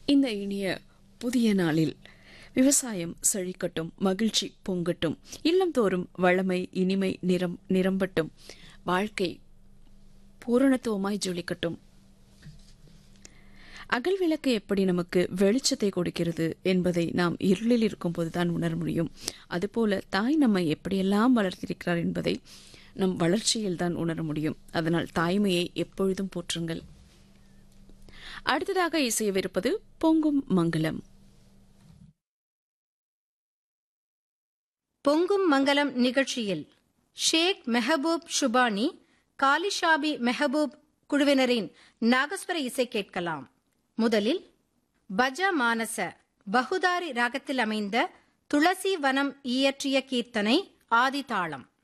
இந்த இனிய புதிய நாளில் விவசாயம் செழிக்கட்டும் மகிழ்ச்சி பொங்கட்டும் இல்லந்தோறும் வளமை இனிமை நிறம் நிரம்பட்டும் வாழ்க்கை பூரணத்துவமாய் ஜொலிக்கட்டும் அகல் விளக்கு எப்படி நமக்கு வெளிச்சத்தை கொடுக்கிறது என்பதை நாம் இருளில் இருக்கும்போதுதான் உணர முடியும் அதுபோல தாய் நம்மை எப்படியெல்லாம் வளர்த்திருக்கிறார் என்பதை நம் வளர்ச்சியில் தான் உணர முடியும் அதனால் தாய்மையை எப்பொழுதும் போற்றுங்கள் அடுத்ததாக இசையவிருப்பது பொங்கும் மங்களம் பொங்கும் மங்கலம் நிகழ்ச்சியில் ஷேக் மெஹபூப் ஷுபானி காலிஷாபி மெஹபூப் குழுவினரின் நாகஸ்வர இசை கேட்கலாம் முதலில் பஜ மானச பகுதாரி ராகத்தில் அமைந்த துளசி வனம் இயற்றிய கீர்த்தனை ஆதிதாளம்